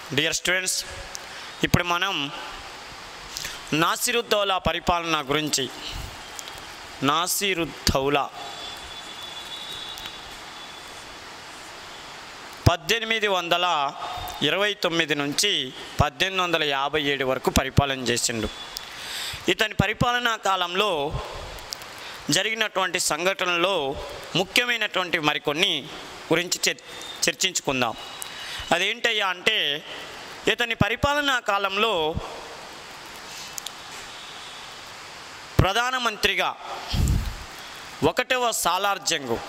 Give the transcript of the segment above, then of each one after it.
dear students ఇప్పుడు మనం నాసిరుద్దౌలా పరిపాలన గురించి నాసిరుద్దౌలా పద్దెనిమిది వందల ఇరవై తొమ్మిది నుంచి పద్దెనిమిది వందల యాభై ఏడు వరకు పరిపాలన చేసిండు ఇతని పరిపాలనా కాలంలో జరిగినటువంటి సంఘటనలో ముఖ్యమైనటువంటి మరికొన్ని గురించి చర్ చర్చించుకుందాం అదేంటయ్యా అంటే ఇతని పరిపాలనా కాలంలో ప్రధానమంత్రిగా ఒకటవ సాలార్జంగు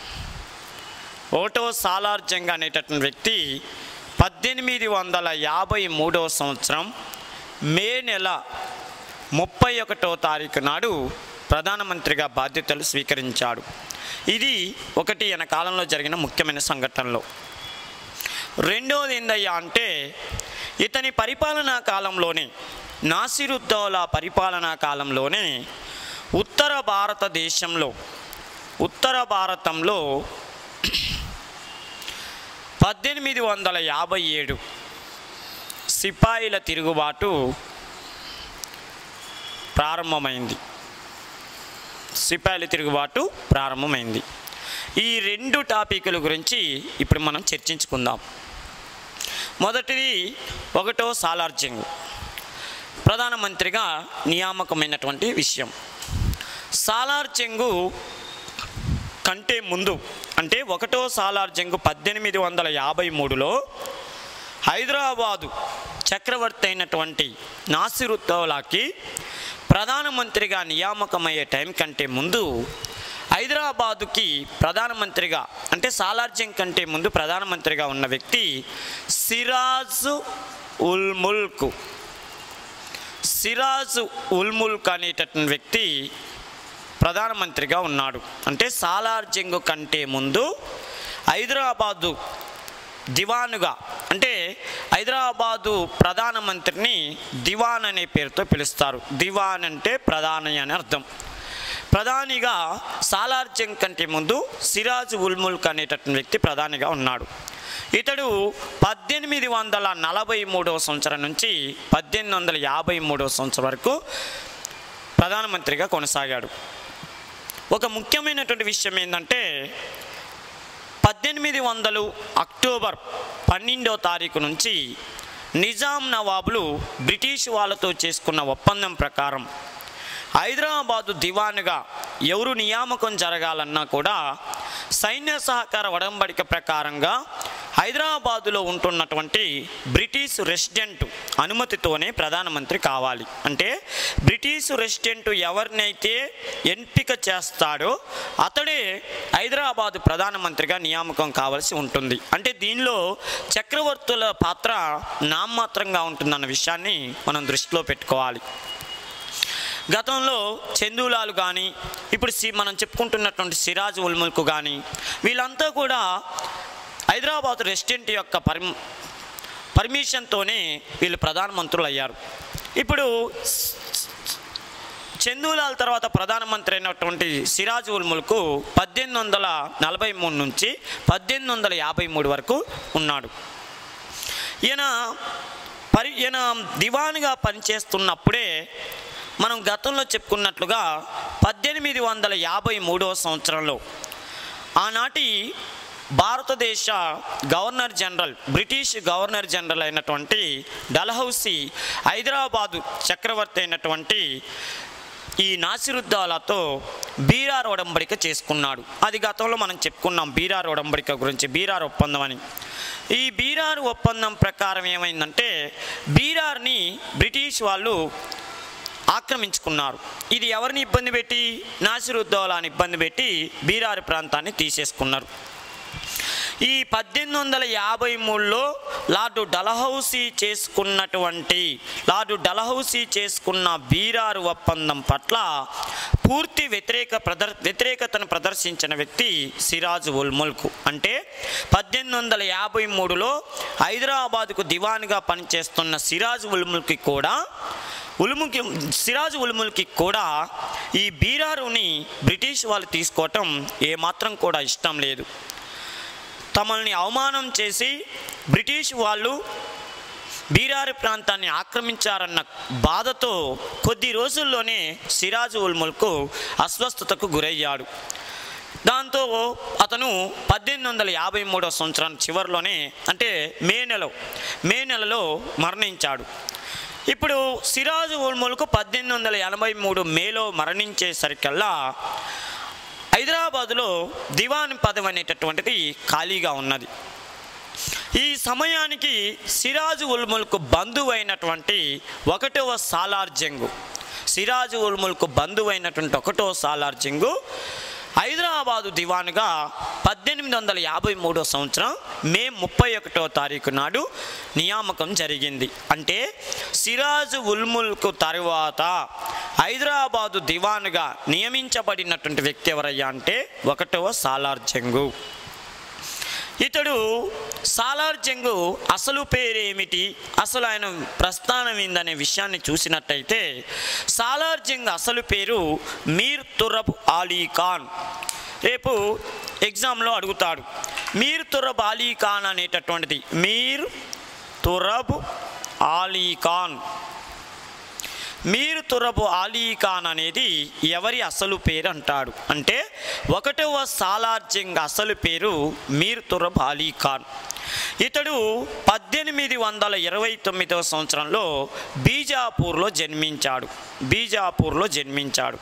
ఒకటవ సాలార్జంగ్ అనేటటువంటి వ్యక్తి పద్దెనిమిది వందల యాభై మూడవ సంవత్సరం మే నెల ముప్పై ఒకటో తారీఖు నాడు ప్రధానమంత్రిగా బాధ్యతలు స్వీకరించాడు ఇది ఒకటి ఈయన కాలంలో జరిగిన ముఖ్యమైన సంఘటనలో రెండవది ఏందయ్యా అంటే ఇతని పరిపాలనా కాలంలోనే నాసిరుద్దౌలా పరిపాలనా కాలంలోనే ఉత్తర భారతదేశంలో ఉత్తర భారతంలో పద్దెనిమిది వందల యాభై ఏడు సిపాయిల తిరుగుబాటు ప్రారంభమైంది సిపాయిల తిరుగుబాటు ప్రారంభమైంది ఈ రెండు టాపిక్ల గురించి ఇప్పుడు మనం చర్చించుకుందాం మొదటిది ఒకటో సాలార్జంగ్ ప్రధానమంత్రిగా నియామకమైనటువంటి విషయం సాలార్జంగు కంటే ముందు అంటే ఒకటో సాలార్జంగు పద్దెనిమిది వందల యాభై మూడులో హైదరాబాదు చక్రవర్తి అయినటువంటి నాసిరుద్దౌలాకి ప్రధానమంత్రిగా నియామకమయ్యే టైం కంటే ముందు హైదరాబాదుకి ప్రధానమంత్రిగా అంటే సాలార్జంగ్ కంటే ముందు ప్రధానమంత్రిగా ఉన్న వ్యక్తి సిరాజ్ ఉల్ ముల్క్ సిరాజ్ ఉల్ ముల్క్ అనేటటువంటి వ్యక్తి ప్రధానమంత్రిగా ఉన్నాడు అంటే సాలార్జంగ్ కంటే ముందు హైదరాబాదు దివానుగా అంటే హైదరాబాదు ప్రధానమంత్రిని దివాన్ అనే పేరుతో పిలుస్తారు దివాన్ అంటే ప్రధాని అని అర్థం ప్రధానిగా సాలార్జంగ్ కంటే ముందు సిరాజ్ ఉల్ ముల్క్ అనేటటువంటి వ్యక్తి ప్రధానిగా ఉన్నాడు ఇతడు పద్దెనిమిది వందల నలభై మూడవ సంవత్సరం నుంచి పద్దెనిమిది వందల యాభై మూడవ సంవత్సరం వరకు ప్రధానమంత్రిగా కొనసాగాడు ఒక ముఖ్యమైనటువంటి విషయం ఏంటంటే పద్దెనిమిది వందలు అక్టోబర్ పన్నెండవ తారీఖు నుంచి నిజాం నవాబులు బ్రిటిష్ వాళ్ళతో చేసుకున్న ఒప్పందం ప్రకారం హైదరాబాదు దివానుగా ఎవరు నియామకం జరగాలన్నా కూడా సైన్య సహకార ఒడంబడిక ప్రకారంగా హైదరాబాదులో ఉంటున్నటువంటి బ్రిటిష్ రెసిడెంట్ అనుమతితోనే ప్రధానమంత్రి కావాలి అంటే బ్రిటిష్ రెసిడెంట్ ఎవరినైతే ఎంపిక చేస్తాడో అతడే హైదరాబాదు ప్రధానమంత్రిగా నియామకం కావాల్సి ఉంటుంది అంటే దీనిలో చక్రవర్తుల పాత్ర నామమాత్రంగా ఉంటుందన్న విషయాన్ని మనం దృష్టిలో పెట్టుకోవాలి గతంలో చందూలాలు కానీ ఇప్పుడు సి మనం చెప్పుకుంటున్నటువంటి సిరాజ్ ఉల్ముల్క్ కానీ వీళ్ళంతా కూడా హైదరాబాద్ రెసిడెంట్ యొక్క పర్మి పర్మిషన్తోనే వీళ్ళు ప్రధానమంత్రులు అయ్యారు ఇప్పుడు చందూలాల్ తర్వాత ప్రధానమంత్రి అయినటువంటి సిరాజ్ ఉల్ ముల్క్ పద్దెనిమిది వందల నలభై మూడు నుంచి పద్దెనిమిది వందల యాభై మూడు వరకు ఉన్నాడు ఈయన పరి ఈయన దివాన్గా పనిచేస్తున్నప్పుడే మనం గతంలో చెప్పుకున్నట్లుగా పద్దెనిమిది వందల యాభై మూడవ సంవత్సరంలో ఆనాటి భారతదేశ governor general British governor general అయినటువంటి డల్హౌసీ హైదరాబాదు చక్రవర్తి అయినటువంటి ఈ నాసిరుద్దాలతో బీరార్ ఒడంబడిక చేసుకున్నాడు అది గతంలో మనం చెప్పుకున్నాం బీరార్ ఒడంబడిక గురించి బీరార్ ఒప్పందం అని ఈ బీరార్ ఒప్పందం ప్రకారం ఏమైందంటే బీరార్ని బ్రిటిష్ వాళ్ళు ఆక్రమించుకున్నారు ఇది ఎవరిని ఇబ్బంది పెట్టి నాసిరుద్దౌలాని ఇబ్బంది పెట్టి బీరారు ప్రాంతాన్ని తీసేసుకున్నారు ఈ పద్దెనిమిది వందల యాభై మూడులో లార్డు డలహౌసీ చేసుకున్నటువంటి లార్డు డలహౌసీ చేసుకున్న బీరారు ఒప్పందం పట్ల పూర్తి వ్యతిరేక ప్రదర్ వ్యతిరేకతను ప్రదర్శించిన వ్యక్తి సిరాజ్ ఉల్ ముల్క్ అంటే పద్దెనిమిది వందల యాభై మూడులో హైదరాబాదుకు దివాన్గా పనిచేస్తున్న సిరాజ్ ఉల్ ముల్క్కి కూడా ఉలుముకి సిరాజ్ ఉలుములకి కూడా ఈ బీరారుని బ్రిటిష్ వాళ్ళు తీసుకోవటం ఏమాత్రం కూడా ఇష్టం లేదు తమల్ని అవమానం చేసి బ్రిటిష్ వాళ్ళు బీరారి ప్రాంతాన్ని ఆక్రమించారన్న బాధతో కొద్ది రోజుల్లోనే సిరాజు ఉల్ ముల్క్ అస్వస్థతకు గురయ్యాడు దాంతో అతను పద్దెనిమిది వందల యాభై మూడో సంవత్సరం చివరిలోనే అంటే మే నెల మే నెలలో మరణించాడు ఇప్పుడు సిరాజు ఉల్ ముల్క్ పద్దెనిమిది వందల ఎనభై మూడు మేలో మరణించేసరికల్లా హైదరాబాదులో దివాన్ పదవి అనేటటువంటిది ఖాళీగా ఉన్నది ఈ సమయానికి సిరాజు ఉల్ ముల్క్ బంధువు అయినటువంటి ఒకటవ సాలార్ జంగు సిరాజు ఉల్ ముల్క్ బంధువు అయినటువంటి ఒకటో సాలార్ జంగు హైదరాబాదు దివానుగా పద్దెనిమిది వందల యాభై మూడో సంవత్సరం మే ముప్పై ఒకటో తారీఖు నాడు నియామకం జరిగింది అంటే సిరాజు ఉల్ముల్కు తరువాత హైదరాబాదు దివానుగా నియమించబడినటువంటి వ్యక్తి ఎవరయ్యా అంటే ఒకటవ సాలార్ జంగు ఇతడు సాలార్ జంగు అసలు పేరేమిటి అసలు ఆయన ప్రస్థానం ఏందనే విషయాన్ని చూసినట్టయితే సాలార్ జంగ్ అసలు పేరు మీర్ తురబ్ అలీ ఖాన్ రేపు ఎగ్జామ్లో అడుగుతాడు మీర్ తురబ్ అలీ ఖాన్ అనేటటువంటిది మీర్ తురబ్ అలీ ఖాన్ మీర్ తురబు అలీ ఖాన్ అనేది ఎవరి అసలు పేరు అంటాడు అంటే ఒకటవ సాలార్ జంగ్ అసలు పేరు మీర్ తురబ్ అలీ ఖాన్ ఇతడు పద్దెనిమిది వందల ఇరవై తొమ్మిదవ సంవత్సరంలో బీజాపూర్లో జన్మించాడు బీజాపూర్లో జన్మించాడు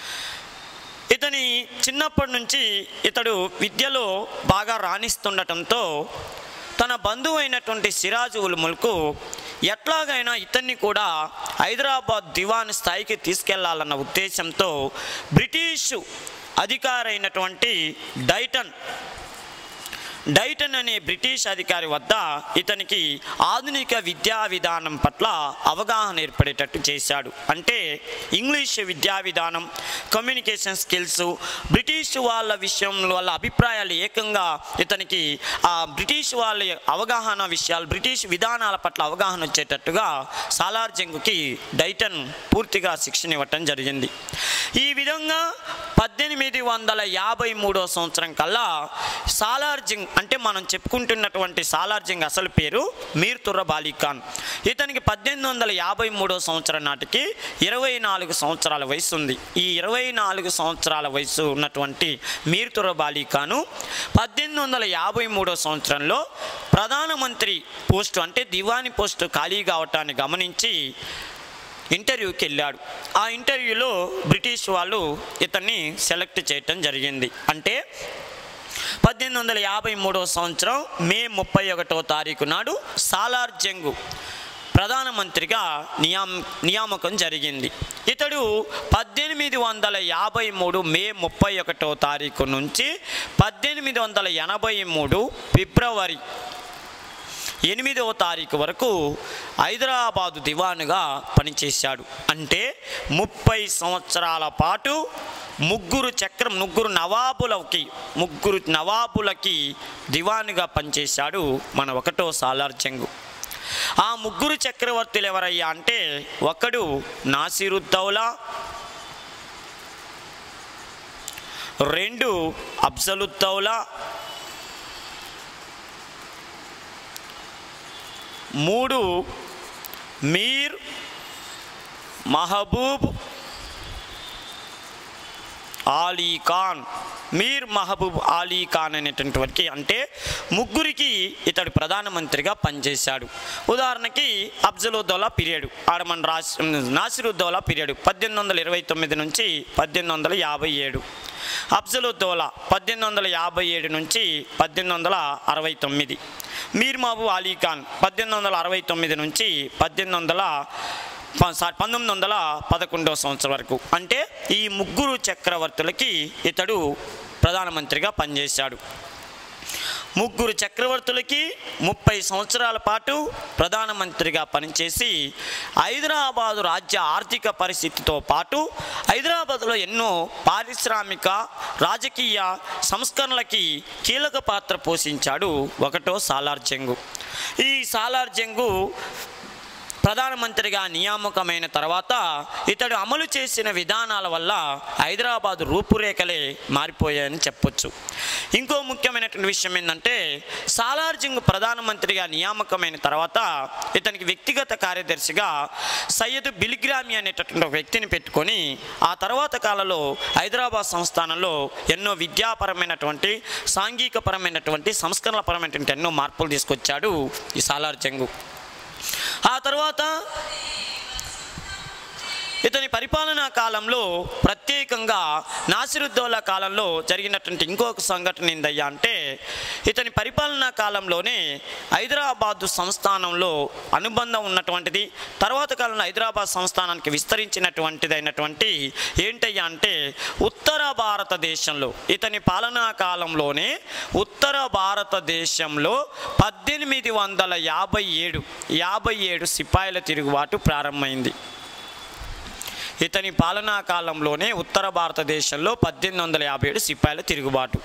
ఇతని చిన్నప్పటి నుంచి ఇతడు విద్యలో బాగా రాణిస్తుండటంతో తన బంధువు అయినటువంటి సిరాజు ఉల్ ముల్కు ఎట్లాగైనా ఇతన్ని కూడా హైదరాబాద్ దివాన్ స్థాయికి తీసుకెళ్లాలన్న ఉద్దేశంతో బ్రిటిషు అధికారి అయినటువంటి డైటన్ డైటన్ అనే బ్రిటిష్ అధికారి వద్ద ఇతనికి ఆధునిక విద్యా విధానం పట్ల అవగాహన ఏర్పడేటట్టు చేశాడు అంటే ఇంగ్లీష్ విద్యా విధానం కమ్యూనికేషన్ స్కిల్స్ బ్రిటిష్ వాళ్ళ విషయం వాళ్ళ అభిప్రాయాలు ఏకంగా ఇతనికి ఆ బ్రిటిష్ వాళ్ళ అవగాహన విషయాలు బ్రిటిష్ విధానాల పట్ల అవగాహన వచ్చేటట్టుగా సాలార్ జంగుకి డైటన్ పూర్తిగా శిక్షణ ఇవ్వటం జరిగింది ఈ విధంగా పద్దెనిమిది వందల యాభై మూడో సంవత్సరం కల్లా సాలార్ జింగ్ అంటే మనం చెప్పుకుంటున్నటువంటి సాలార్ జింగ్ అసలు పేరు మీర్ తుర్రబ్ అలీ ఖాన్ ఇతనికి పద్దెనిమిది వందల యాభై మూడో సంవత్సరం నాటికి ఇరవై నాలుగు సంవత్సరాల వయసు ఉంది ఈ ఇరవై నాలుగు సంవత్సరాల వయసు ఉన్నటువంటి మీర్ తుర్రబ్ అలీ ఖాను పద్దెనిమిది వందల యాభై మూడో సంవత్సరంలో ప్రధానమంత్రి పోస్టు అంటే దివాని పోస్టు ఖాళీ కావటాన్ని గమనించి ఇంటర్వ్యూకి వెళ్ళాడు ఆ ఇంటర్వ్యూలో బ్రిటిష్ వాళ్ళు ఇతన్ని సెలెక్ట్ చేయటం జరిగింది అంటే పద్దెనిమిది వందల యాభై మూడవ సంవత్సరం మే ముప్పై ఒకటో తారీఖు నాడు సాలార్ జంగు ప్రధానమంత్రిగా నియామ నియామకం జరిగింది ఇతడు పద్దెనిమిది వందల యాభై మూడు మే ముప్పై ఒకటో తారీఖు నుంచి పద్దెనిమిది వందల ఎనభై మూడు ఫిబ్రవరి ఎనిమిదవ తారీఖు వరకు హైదరాబాదు దివానుగా పనిచేశాడు అంటే ముప్పై సంవత్సరాల పాటు ముగ్గురు చక్రం ముగ్గురు నవాబులకి ముగ్గురు నవాబులకి దివానుగా పనిచేశాడు మన ఒకటో సాలార్ చెంగు ఆ ముగ్గురు చక్రవర్తులు ఎవరయ్యా అంటే ఒకడు నాసిరుద్దౌలా రెండు అఫ్జలుద్దౌలా మూడు మీర్ మహబూబ్ ఆలీ ఖాన్ మీర్ మహబూబ్ ఆలీ ఖాన్ అనేటువంటి వారికి అంటే ముగ్గురికి ఇతడు ప్రధానమంత్రిగా పనిచేశాడు ఉదాహరణకి అఫ్జలుద్దౌలా పీరియడ్ ఆడ మన రాస్ నాసిరుద్దౌలా పీరియడ్ పద్దెనిమిది వందల ఇరవై తొమ్మిది నుంచి పద్దెనిమిది వందల యాభై ఏడు అఫ్జలుద్దౌలా పద్దెనిమిది వందల యాభై ఏడు నుంచి పద్దెనిమిది వందల అరవై తొమ్మిది మీర్ మహబూబ్ అలీ ఖాన్ పద్దెనిమిది వందల అరవై తొమ్మిది నుంచి పద్దెనిమిది వందల ప- సా- పంతొమ్మిది వందల పదకొండవ సంవత్సరం వరకు అంటే ఈ ముగ్గురు చక్రవర్తులకి ఇతడు ప్రధానమంత్రిగా పనిచేశాడు ముగ్గురు చక్రవర్తులకి ముప్పై సంవత్సరాల పాటు ప్రధానమంత్రిగా పనిచేసి హైదరాబాదు రాజ్య ఆర్థిక పరిస్థితితో పాటు హైదరాబాదులో ఎన్నో పారిశ్రామిక రాజకీయ సంస్కరణలకి కీలక పాత్ర పోషించాడు ఒకటో సాలార్ జంగు ఈ సాలార్ జంగు ప్రధానమంత్రిగా నియామకమైన తర్వాత ఇతడు అమలు చేసిన విధానాల వల్ల హైదరాబాద్ రూపురేఖలే మారిపోయాయని చెప్పొచ్చు ఇంకో ముఖ్యమైనటువంటి విషయం ఏంటంటే సాలార్జింగ్ ప్రధానమంత్రిగా నియామకమైన తర్వాత ఇతనికి వ్యక్తిగత కార్యదర్శిగా సయ్యద్ బిలిగ్రామి అనేటటువంటి ఒక వ్యక్తిని పెట్టుకొని ఆ తర్వాత కాలంలో హైదరాబాద్ సంస్థానంలో ఎన్నో విద్యాపరమైనటువంటి సాంఘికపరమైనటువంటి సంస్కరణపరమైనటువంటి ఎన్నో మార్పులు తీసుకొచ్చాడు ఈ సాలార్జంగు ఆ తర్వాత ఇతని పరిపాలనా కాలంలో ప్రత్యేకంగా నాసిరుద్దౌలా కాలంలో జరిగినటువంటి ఇంకొక సంఘటన ఏందయ్యా అంటే ఇతని పరిపాలనా కాలంలోనే హైదరాబాదు సంస్థానంలో అనుబంధం ఉన్నటువంటిది తర్వాత కాలంలో హైదరాబాద్ సంస్థానానికి విస్తరించినటువంటిది అయినటువంటి ఏంటయ్యా అంటే ఉత్తర భారతదేశంలో ఇతని పాలనా కాలంలోనే ఉత్తర భారతదేశంలో పద్దెనిమిది వందల యాభై ఏడు యాభై ఏడు సిపాయిల తిరుగుబాటు ప్రారంభమైంది ఇతని పాలనా కాలంలోనే ఉత్తర భారతదేశంలో పద్దెనిమిది వందల యాభై ఏడు సిపాయిల తిరుగుబాటు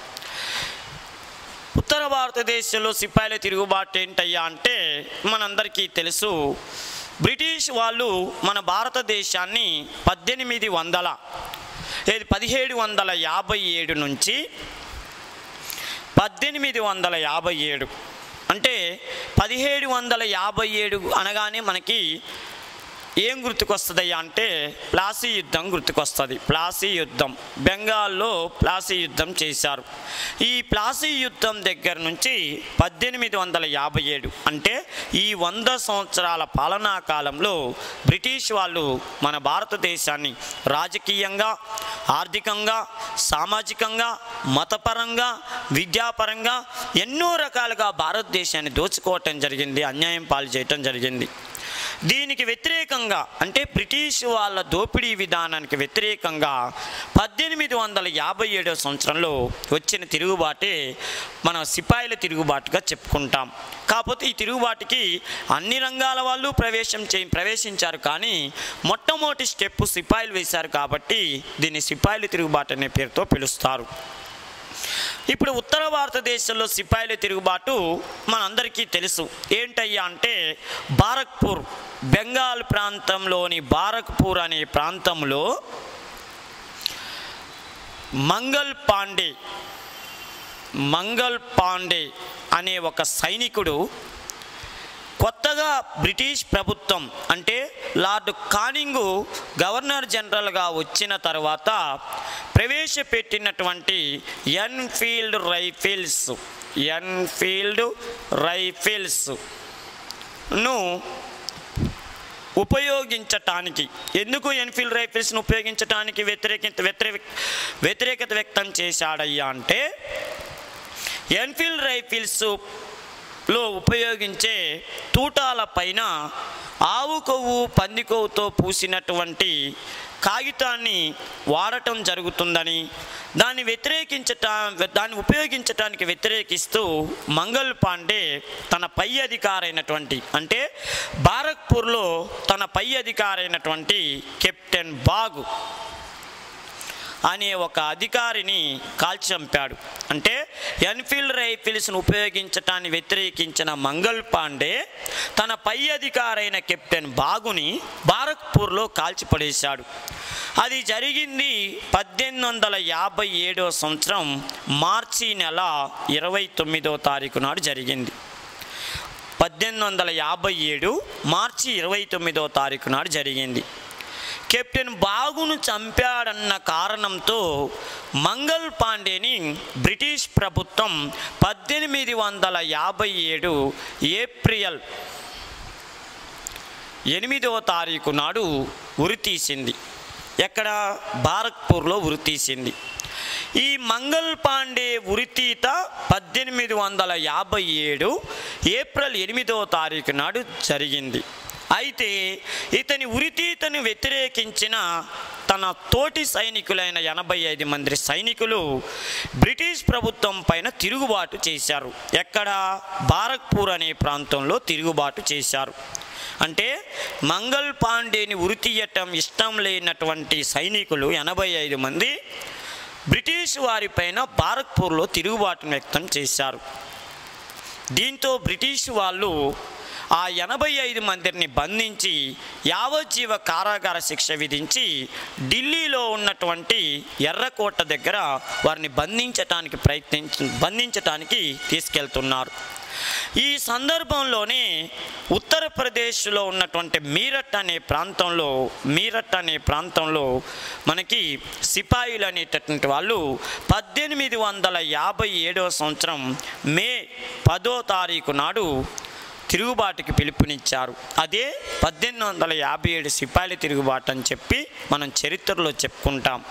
ఉత్తర భారతదేశంలో సిపాయిల తిరుగుబాటు ఏంటయ్యా అంటే మనందరికీ తెలుసు బ్రిటిష్ వాళ్ళు మన భారతదేశాన్ని పద్దెనిమిది వందల ఏది పదిహేడు వందల యాభై ఏడు నుంచి పద్దెనిమిది వందల యాభై ఏడు అంటే పదిహేడు వందల యాభై ఏడు అనగానే మనకి ఏం గుర్తుకొస్తుందయ్యా అంటే ప్లాసీ యుద్ధం గుర్తుకొస్తుంది ప్లాసీ యుద్ధం బెంగాల్లో ప్లాసీ యుద్ధం చేశారు ఈ ప్లాసీ యుద్ధం దగ్గర నుంచి పద్దెనిమిది వందల యాభై ఏడు అంటే ఈ వంద సంవత్సరాల పాలనా కాలంలో బ్రిటిష్ వాళ్ళు మన భారతదేశాన్ని రాజకీయంగా ఆర్థికంగా సామాజికంగా మతపరంగా విద్యాపరంగా ఎన్నో రకాలుగా భారతదేశాన్ని దోచుకోవటం జరిగింది అన్యాయం పాలు చేయటం జరిగింది దీనికి వ్యతిరేకంగా అంటే బ్రిటిష్ వాళ్ళ దోపిడీ విధానానికి వ్యతిరేకంగా పద్దెనిమిది వందల యాభై ఏడవ సంవత్సరంలో వచ్చిన తిరుగుబాటే మన సిపాయిల తిరుగుబాటుగా చెప్పుకుంటాం కాకపోతే ఈ తిరుగుబాటుకి అన్ని రంగాల వాళ్ళు ప్రవేశం చే ప్రవేశించారు కానీ మొట్టమొదటి స్టెప్ సిపాయిలు వేశారు కాబట్టి దీన్ని సిపాయిల తిరుగుబాటు అనే పేరుతో పిలుస్తారు ఇప్పుడు ఉత్తర భారతదేశంలో సిపాయిల తిరుగుబాటు మనందరికీ తెలుసు ఏంటయ్యా అంటే బారక్పూర్ బెంగాల్ ప్రాంతంలోని బారక్పూర్ అనే ప్రాంతంలో మంగల్ పాండే మంగల్ పాండే అనే ఒక సైనికుడు కొత్తగా బ్రిటిష్ ప్రభుత్వం అంటే లార్డ్ కానింగు గవర్నర్ జనరల్గా వచ్చిన తర్వాత ప్రవేశపెట్టినటువంటి ఎన్ఫీల్డ్ రైఫిల్స్ ఎన్ఫీల్డ్ రైఫిల్స్ ను ఉపయోగించటానికి ఎందుకు ఎన్ఫీల్డ్ రైఫిల్స్ను ఉపయోగించటానికి వ్యతిరేక వ్యతిరేక వ్యతిరేకత వ్యక్తం చేశాడయ్యా అంటే ఎన్ఫీల్డ్ రైఫిల్స్ లో ఉపయోగించే తూటాల పైన ఆవు కొవ్వు పంది కొవ్వుతో పూసినటువంటి కాగితాన్ని వాడటం జరుగుతుందని దాన్ని వ్యతిరేకించట దాన్ని ఉపయోగించటానికి వ్యతిరేకిస్తూ మంగల్ పాండే తన పై అధికారైనటువంటి అంటే బారక్పూర్లో తన పై అధికారైనటువంటి కెప్టెన్ బాగు అనే ఒక అధికారిని కాల్చి చంపాడు అంటే ఎన్ఫీల్డ్ రైఫిల్స్ను ఉపయోగించటాన్ని వ్యతిరేకించిన మంగల్ పాండే తన పై అధికారైన కెప్టెన్ బాగుని బారక్పూర్లో కాల్చిపడేశాడు అది జరిగింది పద్దెనిమిది వందల యాభై ఏడవ సంవత్సరం మార్చి నెల ఇరవై తొమ్మిదో తారీఖు నాడు జరిగింది పద్దెనిమిది వందల యాభై ఏడు మార్చి ఇరవై తొమ్మిదో తారీఖు నాడు జరిగింది కెప్టెన్ బాగును చంపాడన్న కారణంతో మంగల్ పాండేని బ్రిటిష్ ప్రభుత్వం పద్దెనిమిది వందల యాభై ఏడు ఏప్రిల్ ఎనిమిదవ తారీఖు నాడు ఉరితీసింది ఎక్కడ బారక్పూర్లో ఉరితీసింది ఈ మంగల్ పాండే ఉరితీత పద్దెనిమిది వందల యాభై ఏడు ఏప్రిల్ ఎనిమిదవ తారీఖు నాడు జరిగింది అయితే ఇతని ఉరితీతను వ్యతిరేకించిన తన తోటి సైనికులైన ఎనభై ఐదు మంది సైనికులు బ్రిటిష్ ప్రభుత్వం పైన తిరుగుబాటు చేశారు ఎక్కడ బారక్పూర్ అనే ప్రాంతంలో తిరుగుబాటు చేశారు అంటే మంగల్ పాండేని ఉరితీయటం ఇష్టం లేనటువంటి సైనికులు ఎనభై ఐదు మంది బ్రిటిష్ వారిపైన బారక్పూర్లో తిరుగుబాటును వ్యక్తం చేశారు దీంతో బ్రిటిష్ వాళ్ళు ఆ ఎనభై ఐదు మందిని బంధించి యావజ్జీవ కారాగార శిక్ష విధించి ఢిల్లీలో ఉన్నటువంటి ఎర్రకోట దగ్గర వారిని బంధించటానికి ప్రయత్నించి బంధించటానికి తీసుకెళ్తున్నారు ఈ సందర్భంలోనే ఉత్తరప్రదేశ్లో ఉన్నటువంటి మీరట్ అనే ప్రాంతంలో మీరట్ అనే ప్రాంతంలో మనకి సిపాయిలు అనేటటువంటి వాళ్ళు పద్దెనిమిది వందల యాభై ఏడవ సంవత్సరం మే పదో తారీఖు నాడు తిరుగుబాటుకి పిలుపునిచ్చారు అదే పద్దెనిమిది వందల యాభై ఏడు సిపాయిల తిరుగుబాటు అని చెప్పి మనం చరిత్రలో చెప్పుకుంటాం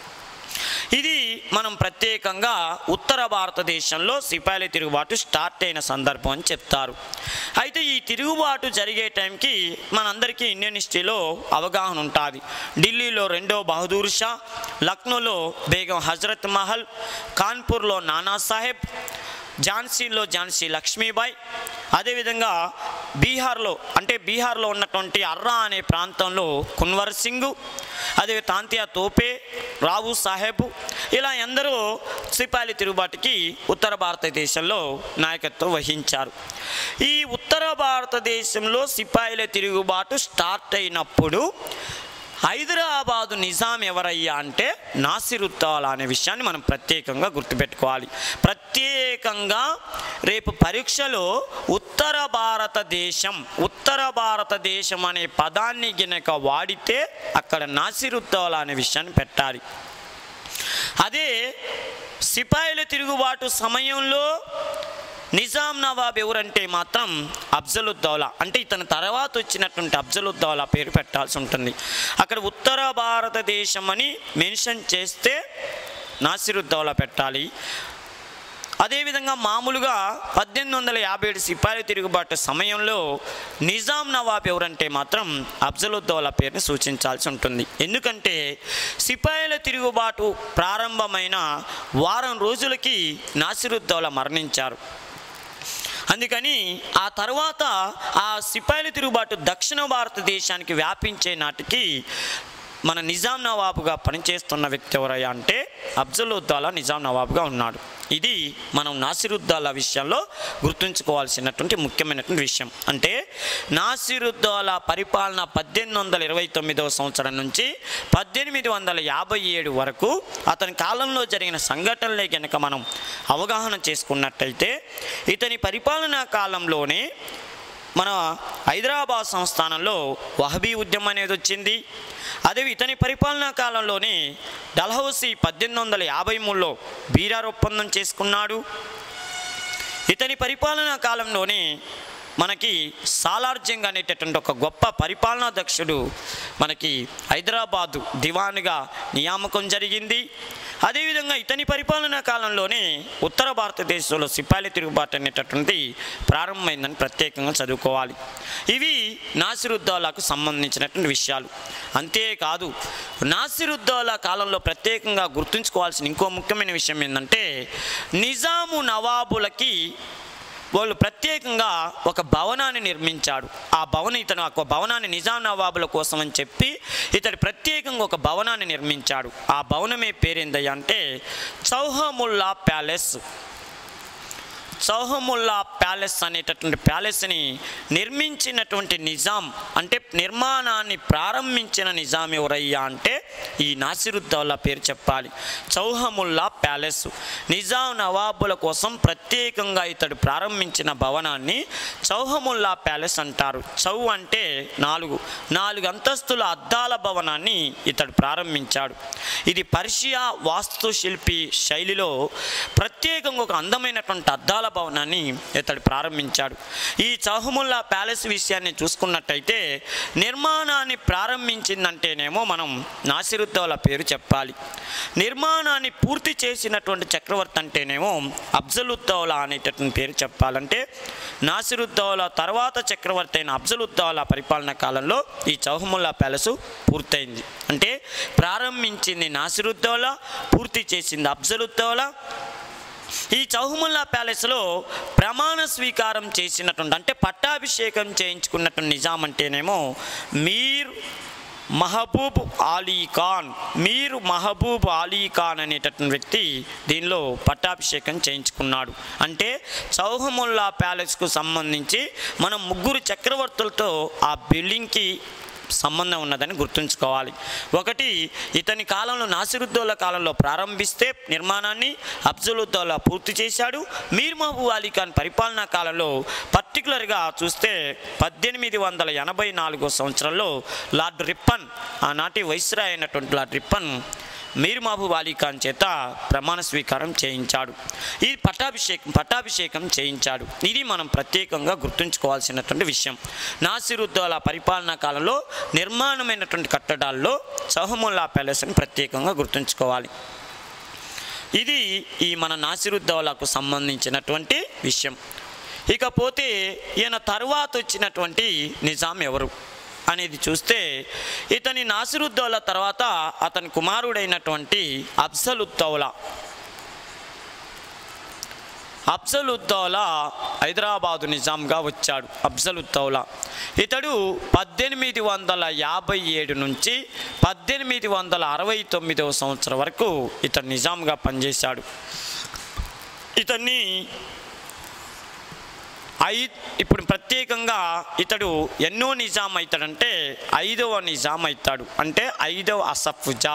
ఇది మనం ప్రత్యేకంగా ఉత్తర భారతదేశంలో సిపాయిల తిరుగుబాటు స్టార్ట్ అయిన సందర్భం అని చెప్తారు అయితే ఈ తిరుగుబాటు జరిగే టైంకి మనందరికీ ఇండియన్ హిస్టరీలో అవగాహన ఉంటుంది ఢిల్లీలో రెండో బహదూర్ షా లక్నోలో బేగం హజరత్ మహల్ కాన్పూర్లో నానా సాహెబ్ ఝాన్సీలో ఝాన్సీ లక్ష్మీబాయి అదేవిధంగా బీహార్లో అంటే బీహార్లో ఉన్నటువంటి అర్రా అనే ప్రాంతంలో కున్వర్ సింగ్ అదే తాంతియా తోపే రావు సాహెబ్ ఇలా ఎందరో సిపాయిల తిరుగుబాటుకి ఉత్తర భారతదేశంలో నాయకత్వం వహించారు ఈ ఉత్తర భారతదేశంలో సిపాయిల తిరుగుబాటు స్టార్ట్ అయినప్పుడు హైదరాబాదు నిజాం ఎవరయ్యా అంటే నాసిరుద్దౌలా అనే విషయాన్ని మనం ప్రత్యేకంగా గుర్తుపెట్టుకోవాలి ప్రత్యేకంగా రేపు పరీక్షలో ఉత్తర భారతదేశం ఉత్తర భారతదేశం అనే పదాన్ని గినక వాడితే అక్కడ నాసిరుద్దౌలా అనే విషయాన్ని పెట్టాలి అదే సిపాయిల తిరుగుబాటు సమయంలో నిజాం నవాబ్ ఎవరంటే మాత్రం అఫ్జలుద్దౌలా అంటే ఇతని తర్వాత వచ్చినటువంటి అఫ్జలుద్దౌలా పేరు పెట్టాల్సి ఉంటుంది అక్కడ ఉత్తర భారతదేశం అని మెన్షన్ చేస్తే నాసిరుద్దౌలా పెట్టాలి అదేవిధంగా మామూలుగా పద్దెనిమిది వందల యాభై ఏడు సిపాయిల తిరుగుబాటు సమయంలో నిజాం నవాబ్ ఎవరంటే మాత్రం అఫ్జలుద్దౌలా పేరుని సూచించాల్సి ఉంటుంది ఎందుకంటే సిపాయిల తిరుగుబాటు ప్రారంభమైన వారం రోజులకి నాసిరుద్దౌలా మరణించారు అందుకని ఆ తర్వాత ఆ సిపాయిల తిరుగుబాటు దక్షిణ భారతదేశానికి వ్యాపించే నాటికి మన నిజాం నవాబుగా పనిచేస్తున్న వ్యక్తి ఎవరయ్యా అంటే అఫ్జలుద్దౌలా నిజాం నవాబుగా ఉన్నాడు ఇది మనం నాసిరుద్దౌలా విషయంలో గుర్తుంచుకోవాల్సినటువంటి ముఖ్యమైనటువంటి విషయం అంటే నాసిరుద్దౌలా పరిపాలన పద్దెనిమిది వందల ఇరవై తొమ్మిదవ సంవత్సరం నుంచి పద్దెనిమిది వందల యాభై ఏడు వరకు అతని కాలంలో జరిగిన సంఘటనలే కనుక మనం అవగాహన చేసుకున్నట్టయితే ఇతని పరిపాలనా కాలంలోనే మన హైదరాబాద్ సంస్థానంలో వహబీ ఉద్యమం అనేది వచ్చింది అదే ఇతని పరిపాలనా కాలంలోనే డల్హౌసీ పద్దెనిమిది వందల యాభై మూడులో బీరార్ ఒప్పందం చేసుకున్నాడు ఇతని పరిపాలనా కాలంలోనే మనకి సాలార్జంగ్ అనేటటువంటి ఒక గొప్ప పరిపాలనా దక్షుడు మనకి హైదరాబాదు దివానుగా నియామకం జరిగింది అదేవిధంగా ఇతని పరిపాలనా కాలంలోనే ఉత్తర భారతదేశంలో సిపాయిల తిరుగుబాటు అనేటటువంటి ప్రారంభమైందని ప్రత్యేకంగా చదువుకోవాలి ఇవి నాసిరుద్దౌలాకు సంబంధించినటువంటి విషయాలు అంతేకాదు నాసిరుద్దౌలా కాలంలో ప్రత్యేకంగా గుర్తుంచుకోవాల్సిన ఇంకో ముఖ్యమైన విషయం ఏంటంటే నిజాము నవాబులకి వాళ్ళు ప్రత్యేకంగా ఒక భవనాన్ని నిర్మించాడు ఆ భవనం ఇతను ఒక భవనాన్ని నిజాం నవాబుల కోసం అని చెప్పి ఇతడు ప్రత్యేకంగా ఒక భవనాన్ని నిర్మించాడు ఆ భవనమే పేరేందయ్యా అంటే చౌహముల్లా ప్యాలెస్ చౌహముల్లా ప్యాలెస్ అనేటటువంటి ప్యాలెస్ని నిర్మించినటువంటి నిజాం అంటే నిర్మాణాన్ని ప్రారంభించిన నిజాం ఎవరయ్యా అంటే ఈ నాసిరుద్దౌలా పేరు చెప్పాలి చౌహముల్లా ప్యాలెస్ నిజాం నవాబుల కోసం ప్రత్యేకంగా ఇతడు ప్రారంభించిన భవనాన్ని చౌహముల్లా ప్యాలెస్ అంటారు చౌ అంటే నాలుగు నాలుగు అంతస్తుల అద్దాల భవనాన్ని ఇతడు ప్రారంభించాడు ఇది పర్షియా వాస్తుశిల్పి శైలిలో ప్రత్యేకంగా ఒక అందమైనటువంటి అద్దాల భవనాన్ని ఇతడు ప్రారంభించాడు ఈ చౌహముల్లా ప్యాలెస్ విషయాన్ని చూసుకున్నట్టయితే నిర్మాణాన్ని ప్రారంభించిందంటేనేమో మనం నాసిరుద్దౌలా పేరు చెప్పాలి నిర్మాణాన్ని పూర్తి చేసినటువంటి చక్రవర్తి అంటేనేమో అఫ్జలుద్దౌలా అనేటటువంటి పేరు చెప్పాలంటే నాసిరుద్దౌలా తర్వాత చక్రవర్తి అయిన అఫ్జలుద్దౌలా పరిపాలన కాలంలో ఈ చౌహముల్లా ప్యాలెస్ పూర్తయింది అంటే ప్రారంభించింది నాసిరుద్దౌలా పూర్తి చేసింది అఫ్జలుద్దౌలా ఈ చౌహముల్లా ప్యాలెస్లో ప్రమాణ స్వీకారం చేసినటువంటి అంటే పట్టాభిషేకం చేయించుకున్నటువంటి నిజాం అంటేనేమో మీర్ మహబూబ్ అలీ ఖాన్ మీర్ మహబూబ్ అలీ ఖాన్ అనేటటువంటి వ్యక్తి దీనిలో పట్టాభిషేకం చేయించుకున్నాడు అంటే చౌహముల్లా ప్యాలెస్కు సంబంధించి మనం ముగ్గురు చక్రవర్తులతో ఆ బిల్డింగ్కి సంబంధం ఉన్నదని గుర్తుంచుకోవాలి ఒకటి ఇతని కాలంలో నాసిరుద్దౌలా కాలంలో ప్రారంభిస్తే నిర్మాణాన్ని అఫ్జలుద్దౌలా పూర్తి చేశాడు మీర్ మహబూబ్ అలీ ఖాన్ పరిపాలనా కాలంలో పర్టికులర్గా చూస్తే పద్దెనిమిది వందల ఎనభై నాలుగో సంవత్సరంలో లార్డ్ రిప్పన్ ఆనాటి వైస్రాయ్ అయినటువంటి లార్డ్ రిప్పన్ మీర్ మహబూబ్ అలీ ఖాన్ చేత ప్రమాణ స్వీకారం చేయించాడు ఈ పట్టాభిషేకం పట్టాభిషేకం చేయించాడు ఇది మనం ప్రత్యేకంగా గుర్తుంచుకోవాల్సినటువంటి విషయం నాసిరుద్దౌలా పరిపాలనా కాలంలో నిర్మాణమైనటువంటి కట్టడాల్లో సహముల్లా ప్యాలెస్ అని ప్రత్యేకంగా గుర్తుంచుకోవాలి ఇది ఈ మన నాసిరుద్దౌలాకు సంబంధించినటువంటి విషయం ఇకపోతే ఈయన తర్వాత వచ్చినటువంటి నిజాం ఎవరు అనేది చూస్తే ఇతని నాసిరుద్దౌలా తర్వాత అతని కుమారుడైనటువంటి అఫ్జలుద్దౌలా అఫ్జలుద్దౌలా హైదరాబాదు నిజాంగా వచ్చాడు అఫ్జలుద్దౌలా ఇతడు పద్దెనిమిది వందల యాభై ఏడు నుంచి పద్దెనిమిది వందల అరవై తొమ్మిదవ సంవత్సరం వరకు ఇతను నిజాంగా పనిచేశాడు ఇతన్ని ఐ ఇప్పుడు ప్రత్యేకంగా ఇతడు ఎన్నో నిజాం అవుతాడంటే ఐదవ నిజాం అవుతాడు అంటే ఐదవ అసఫ్జా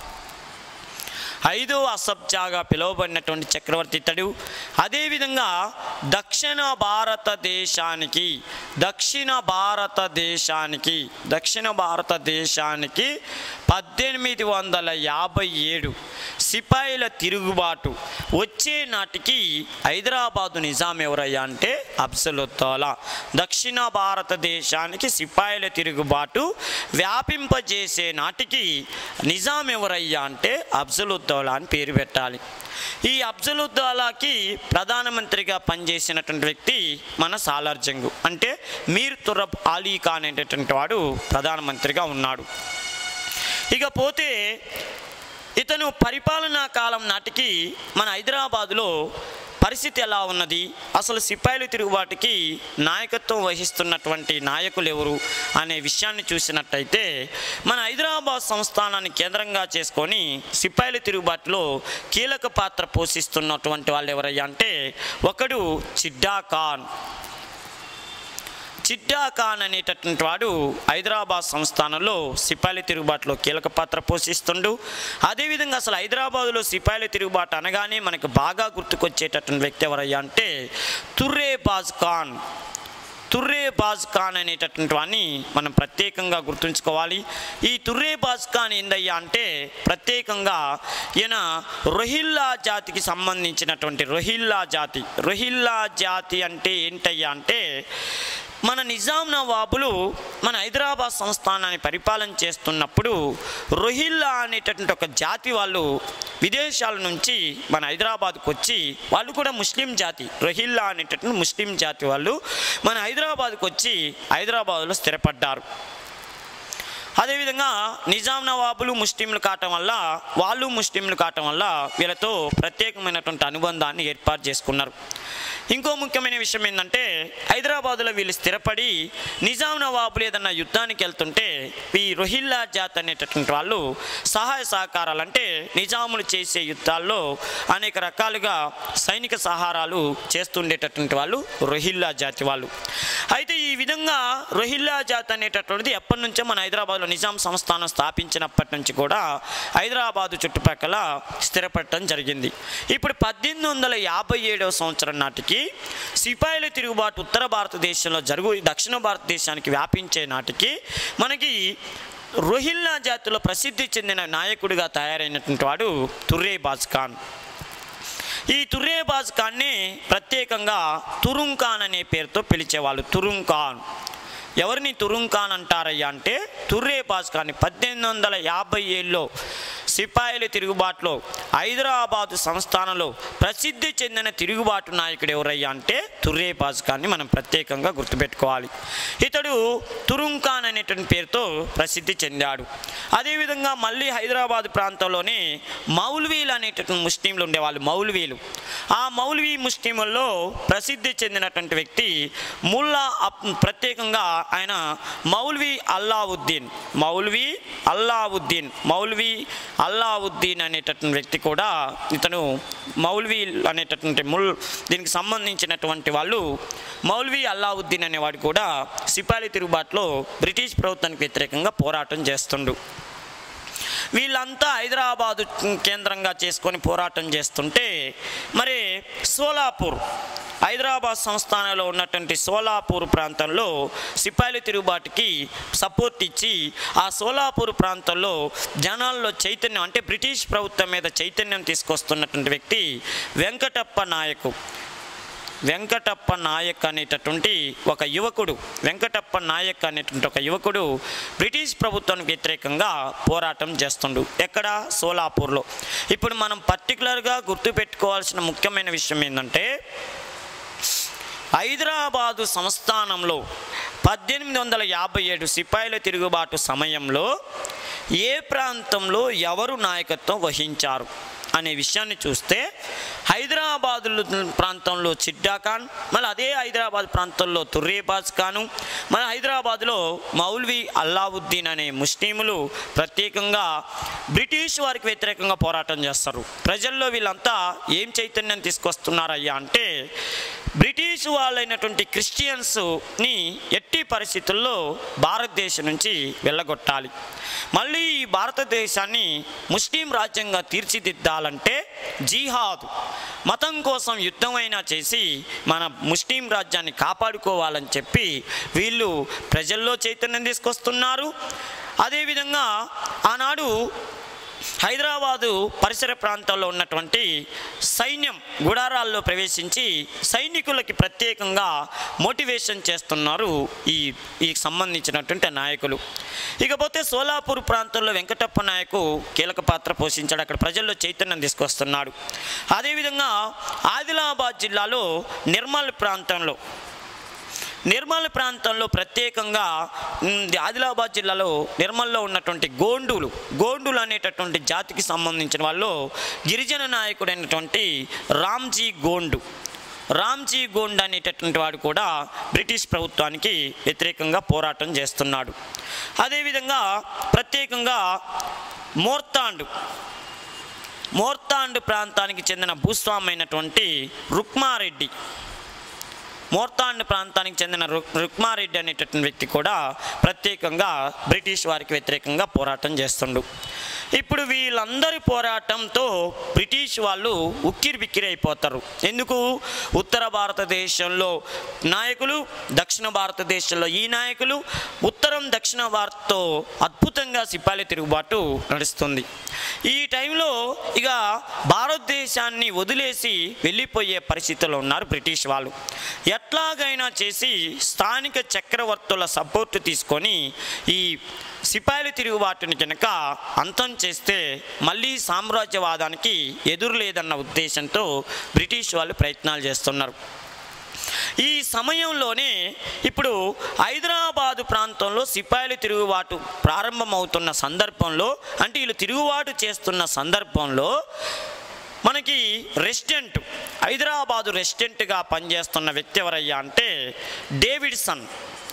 ఐదవ అసబ్జాగా పిలువబడినటువంటి చక్రవర్తి ఇతడు అదేవిధంగా దక్షిణ భారతదేశానికి దక్షిణ భారతదేశానికి దక్షిణ భారతదేశానికి పద్దెనిమిది వందల యాభై ఏడు సిపాయిల తిరుగుబాటు వచ్చే నాటికి హైదరాబాదు నిజాం ఎవరయ్యా అంటే అఫ్జలుద్దౌలా దక్షిణ భారతదేశానికి సిపాయిల తిరుగుబాటు వ్యాపింపజేసే నాటికి నిజాం ఎవరయ్యా అంటే అఫ్జలుద్దౌలా అని పేరు పెట్టాలి ఈ అఫ్జలుద్దౌలాకి ప్రధానమంత్రిగా పనిచేసినటువంటి వ్యక్తి మన సాలార్జంగు అంటే మీర్ తురబ్ అలీ ఖాన్ అనేటటువంటి వాడు ప్రధానమంత్రిగా ఉన్నాడు ఇక పోతే ఇతను పరిపాలనా కాలం నాటికి మన హైదరాబాదులో పరిస్థితి ఎలా ఉన్నది అసలు సిపాయిలు తిరుగుబాటుకి నాయకత్వం వహిస్తున్నటువంటి నాయకులు ఎవరు అనే విషయాన్ని చూసినట్టయితే మన హైదరాబాద్ సంస్థానాన్ని కేంద్రంగా చేసుకొని సిపాయిల తిరుగుబాటులో కీలక పాత్ర పోషిస్తున్నటువంటి వాళ్ళు ఎవరయ్యా అంటే ఒకడు చిడ్డా ఖాన్ చిడ్డా ఖాన్ అనేటటువంటి వాడు హైదరాబాద్ సంస్థానంలో సిపాయిల తిరుగుబాటులో కీలక పాత్ర పోషిస్తుండు అదేవిధంగా అసలు హైదరాబాదులో సిపాయిల తిరుగుబాటు అనగానే మనకు బాగా గుర్తుకొచ్చేటటువంటి వ్యక్తి ఎవరయ్యా అంటే తుర్రే బాజ్ ఖాన్ తుర్రే బాజ్ ఖాన్ అనేటటువంటి వాడిని మనం ప్రత్యేకంగా గుర్తుంచుకోవాలి ఈ తుర్రే బాజ్ ఖాన్ ఏందయ్యా అంటే ప్రత్యేకంగా ఈయన రొహిల్లా జాతికి సంబంధించినటువంటి రొహిల్లా జాతి రొహిల్లా జాతి అంటే ఏంటయ్యా అంటే మన నిజాం నవాబులు మన హైదరాబాద్ సంస్థానాన్ని పరిపాలన చేస్తున్నప్పుడు రొహిల్లా అనేటటువంటి ఒక జాతి వాళ్ళు విదేశాల నుంచి మన హైదరాబాద్కు వచ్చి వాళ్ళు కూడా ముస్లిం జాతి రొహిల్లా అనేటటువంటి ముస్లిం జాతి వాళ్ళు మన హైదరాబాద్కు వచ్చి హైదరాబాద్లో స్థిరపడ్డారు అదేవిధంగా నిజాం నవాబులు ముస్లింలు కావటం వల్ల వాళ్ళు ముస్లింలు కావటం వల్ల వీళ్ళతో ప్రత్యేకమైనటువంటి అనుబంధాన్ని ఏర్పాటు చేసుకున్నారు ఇంకో ముఖ్యమైన విషయం ఏంటంటే హైదరాబాదులో వీళ్ళు స్థిరపడి నిజాం నవాబులు ఏదన్నా యుద్ధానికి వెళ్తుంటే ఈ రొహిల్లా జాత్ అనేటటువంటి వాళ్ళు సహాయ సహకారాలు అంటే నిజాములు చేసే యుద్ధాల్లో అనేక రకాలుగా సైనిక సహారాలు చేస్తుండేటటువంటి వాళ్ళు రొహిల్లా జాతి వాళ్ళు అయితే ఈ విధంగా రొహిల్లా జాత్ అనేటటువంటిది ఎప్పటి నుంచో మన హైదరాబాద్లో నిజాం సంస్థానం స్థాపించినప్పటి నుంచి కూడా హైదరాబాదు చుట్టుపక్కల స్థిరపడటం జరిగింది ఇప్పుడు పద్దెనిమిది వందల యాభై ఏడవ సంవత్సరం నాటికి సిపాయిల తిరుగుబాటు ఉత్తర భారతదేశంలో జరుగు దక్షిణ భారతదేశానికి వ్యాపించే నాటికి మనకి రోహిల్లా జాతిలో ప్రసిద్ధి చెందిన నాయకుడిగా తయారైనటువంటి వాడు తుర్రే బాజ్ ఖాన్ ఈ తుర్రేబాజ్ ఖాన్ని ప్రత్యేకంగా తురుం ఖాన్ అనే పేరుతో పిలిచేవాళ్ళు తురుం ఖాన్ ఎవరిని తురుం ఖాన్ అంటారయ్యా అంటే తుర్రేబాజ్ ఖాన్ పద్దెనిమిది వందల యాభై ఏళ్ళలో సిపాయిల తిరుగుబాటులో హైదరాబాదు సంస్థానంలో ప్రసిద్ధి చెందిన తిరుగుబాటు నాయకుడు ఎవరయ్యా అంటే తుర్రేబాజ్ ఖాన్ని మనం ప్రత్యేకంగా గుర్తుపెట్టుకోవాలి ఇతడు తురుం ఖాన్ అనేటువంటి పేరుతో ప్రసిద్ధి చెందాడు అదేవిధంగా మళ్ళీ హైదరాబాద్ ప్రాంతంలోనే మౌల్వీలు అనేటటువంటి ముస్లింలు ఉండేవాళ్ళు మౌల్వీలు ఆ మౌల్వీ ముస్లింలలో ప్రసిద్ధి చెందినటువంటి వ్యక్తి ముల్లా అబ్- ప్రత్యేకంగా ఆయన మౌల్వీ అల్లావుద్దీన్ మౌల్వీ అల్లావుద్దీన్ మౌల్వీ అల్లావుద్దీన్ అనేటటువంటి వ్యక్తి కూడా ఇతను మౌల్వీ అనేటటువంటి ముల్ దీనికి సంబంధించినటువంటి వాళ్ళు మౌల్వీ అల్లావుద్దీన్ అనేవాడు కూడా సిపాలి తిరుగుబాటులో బ్రిటిష్ ప్రభుత్వానికి వ్యతిరేకంగా పోరాటం చేస్తుండు వీళ్ళంతా హైదరాబాదు కేంద్రంగా చేసుకొని పోరాటం చేస్తుంటే మరి సోలాపూర్ హైదరాబాద్ సంస్థానంలో ఉన్నటువంటి సోలాపూర్ ప్రాంతంలో సిపాయిల తిరుగుబాటుకి సపోర్ట్ ఇచ్చి ఆ సోలాపూర్ ప్రాంతంలో జనాల్లో చైతన్యం అంటే బ్రిటిష్ ప్రభుత్వం మీద చైతన్యం తీసుకొస్తున్నటువంటి వ్యక్తి వెంకటప్ప నాయకు వెంకటప్ప నాయక్ అనేటటువంటి ఒక యువకుడు వెంకటప్ప నాయక్ అనేటువంటి ఒక యువకుడు బ్రిటిష్ ప్రభుత్వానికి వ్యతిరేకంగా పోరాటం చేస్తుండు ఎక్కడ సోలాపూర్లో ఇప్పుడు మనం పర్టికులర్గా గుర్తుపెట్టుకోవాల్సిన ముఖ్యమైన విషయం ఏంటంటే హైదరాబాదు సంస్థానంలో పద్దెనిమిది వందల యాభై ఏడు సిపాయిల తిరుగుబాటు సమయంలో ఏ ప్రాంతంలో ఎవరు నాయకత్వం వహించారు అనే విషయాన్ని చూస్తే హైదరాబాద్ ప్రాంతంలో చిడ్డా ఖాన్ మళ్ళీ అదే హైదరాబాద్ ప్రాంతంలో తుర్రేబాజ్ ఖాను మన హైదరాబాద్లో మౌల్వీ అల్లావుద్దీన్ అనే ముస్లింలు ప్రత్యేకంగా బ్రిటిష్ వారికి వ్యతిరేకంగా పోరాటం చేస్తారు ప్రజల్లో వీళ్ళంతా ఏం చైతన్యం తీసుకొస్తున్నారయ్యా అంటే బ్రిటిష్ వాళ్ళైనటువంటి క్రిస్టియన్స్ని ఎట్టి పరిస్థితుల్లో భారతదేశం నుంచి వెళ్ళగొట్టాలి మళ్ళీ ఈ భారతదేశాన్ని ముస్లిం రాజ్యంగా తీర్చిదిద్దాలంటే జిహాద్ మతం కోసం యుద్ధమైనా చేసి మన ముస్లిం రాజ్యాన్ని కాపాడుకోవాలని చెప్పి వీళ్ళు ప్రజల్లో చైతన్యం తీసుకొస్తున్నారు అదేవిధంగా ఆనాడు హైదరాబాదు పరిసర ప్రాంతాల్లో ఉన్నటువంటి సైన్యం గుడారాల్లో ప్రవేశించి సైనికులకి ప్రత్యేకంగా మోటివేషన్ చేస్తున్నారు ఈ ఈ సంబంధించినటువంటి నాయకులు ఇకపోతే సోలాపూర్ ప్రాంతంలో వెంకటప్ప నాయకు కీలక పాత్ర పోషించాడు అక్కడ ప్రజల్లో చైతన్యం తీసుకొస్తున్నాడు అదేవిధంగా ఆదిలాబాద్ జిల్లాలో నిర్మల్ ప్రాంతంలో నిర్మల్ ప్రాంతంలో ప్రత్యేకంగా ఉమ్, ఆదిలాబాద్ జిల్లాలో నిర్మల్లో ఉన్నటువంటి గోండులు గోండులు అనేటటువంటి జాతికి సంబంధించిన వాళ్ళు గిరిజన నాయకుడైనటువంటి రామ్జీ గోండు రామ్జీ గోండ్ అనేటటువంటి వాడు కూడా బ్రిటిష్ ప్రభుత్వానికి వ్యతిరేకంగా పోరాటం చేస్తున్నాడు అదేవిధంగా ప్రత్యేకంగా మోర్తాండు మోర్తాండ్ ప్రాంతానికి చెందిన భూస్వామి అయినటువంటి రుక్మారెడ్డి మోర్తాండ్ ప్రాంతానికి చెందిన రు రుక్మారెడ్డి అనేటటువంటి వ్యక్తి కూడా ప్రత్యేకంగా బ్రిటిష్ వారికి వ్యతిరేకంగా పోరాటం చేస్తుండు ఇప్పుడు వీళ్ళందరి పోరాటంతో బ్రిటిష్ వాళ్ళు ఉక్కిరి బిక్కిరి అయిపోతారు ఎందుకు ఉత్తర భారతదేశంలో నాయకులు దక్షిణ భారతదేశంలో ఈ నాయకులు ఉత్తరం దక్షిణ భారత్తో అద్భుతంగా సిపాలి తిరుగుబాటు నడుస్తుంది ఈ టైంలో ఇక భారతదేశాన్ని వదిలేసి వెళ్ళిపోయే పరిస్థితిలో ఉన్నారు బ్రిటిష్ వాళ్ళు ఎట్లాగైనా చేసి స్థానిక చక్రవర్తుల సపోర్ట్ తీసుకొని ఈ సిపాయిల తిరుగుబాటుని కనుక అంతం చేస్తే మళ్ళీ సామ్రాజ్యవాదానికి ఎదురు లేదన్న ఉద్దేశంతో బ్రిటిష్ వాళ్ళు ప్రయత్నాలు చేస్తున్నారు ఈ సమయంలోనే ఇప్పుడు హైదరాబాదు ప్రాంతంలో సిపాయిలు తిరుగుబాటు ప్రారంభమవుతున్న సందర్భంలో అంటే వీళ్ళు తిరుగుబాటు చేస్తున్న సందర్భంలో మనకి రెసిడెంట్ హైదరాబాదు రెసిడెంట్గా పనిచేస్తున్న వ్యక్తి ఎవరయ్యా అంటే డేవిడ్సన్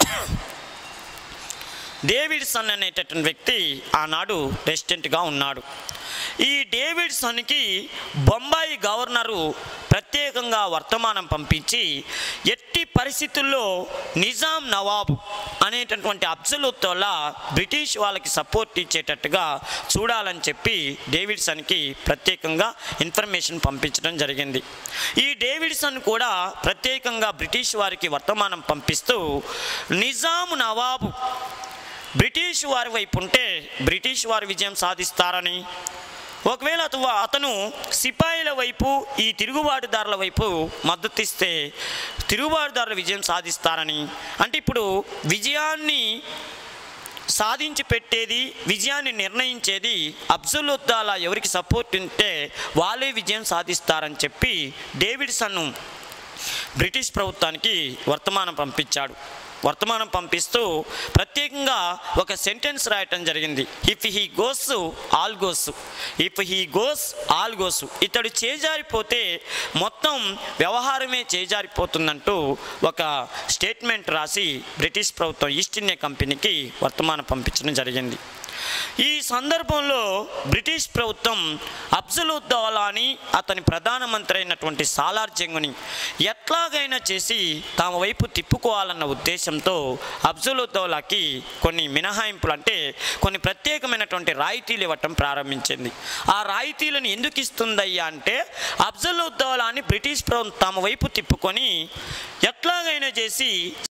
డేవిడ్సన్ అనేటటువంటి వ్యక్తి ఆనాడు రెసిడెంట్గా ఉన్నాడు ఈ డేవిడ్సన్కి బొంబాయి గవర్నరు ప్రత్యేకంగా వర్తమానం పంపించి ఎట్టి పరిస్థితుల్లో నిజాం నవాబు అనేటటువంటి అబ్జలుద్దౌలా బ్రిటిష్ వాళ్ళకి సపోర్ట్ ఇచ్చేటట్టుగా చూడాలని చెప్పి డేవిడ్సన్కి ప్రత్యేకంగా ఇన్ఫర్మేషన్ పంపించడం జరిగింది ఈ డేవిడ్సన్ కూడా ప్రత్యేకంగా బ్రిటిష్ వారికి వర్తమానం పంపిస్తూ నిజాం నవాబు బ్రిటిష్ వారి వైపు ఉంటే బ్రిటిష్ వారు విజయం సాధిస్తారని ఒకవేళ అతను అతను సిపాయిల వైపు ఈ తిరుగుబాటుదారుల వైపు మద్దతిస్తే తిరుగుబాటుదారుల విజయం సాధిస్తారని అంటే ఇప్పుడు విజయాన్ని సాధించి పెట్టేది విజయాన్ని నిర్ణయించేది అబ్జులుద్దాలా ఎవరికి సపోర్ట్ ఉంటే వాళ్ళే విజయం సాధిస్తారని చెప్పి డేవిడ్సన్ బ్రిటిష్ ప్రభుత్వానికి వర్తమానం పంపించాడు వర్తమానం పంపిస్తూ ప్రత్యేకంగా ఒక సెంటెన్స్ రాయటం జరిగింది if he goes all goes if he goes all goes ఇతడు చేజారిపోతే మొత్తం వ్యవహారమే చేజారిపోతుందంటూ ఒక స్టేట్మెంట్ రాసి బ్రిటిష్ ప్రభుత్వం ఈస్ట్ ఇండియా కంపెనీకి వర్తమానం పంపించడం జరిగింది ఈ సందర్భంలో బ్రిటిష్ ప్రభుత్వం అఫ్జలుద్దౌలాని అతని ప్రధానమంత్రి అయినటువంటి సాలార్ జంగుని ఎట్లాగైనా చేసి తమ వైపు తిప్పుకోవాలన్న ఉద్దేశంతో అఫ్జలుద్దౌలాకి కొన్ని మినహాయింపులు అంటే కొన్ని ప్రత్యేకమైనటువంటి రాయితీలు ఇవ్వటం ప్రారంభించింది ఆ రాయితీలను ఎందుకు ఇస్తుందయ్యా అంటే అఫ్జలుద్దౌలాని బ్రిటిష్ ప్రభుత్వం తమ వైపు తిప్పుకొని ఎట్లాగైనా చేసి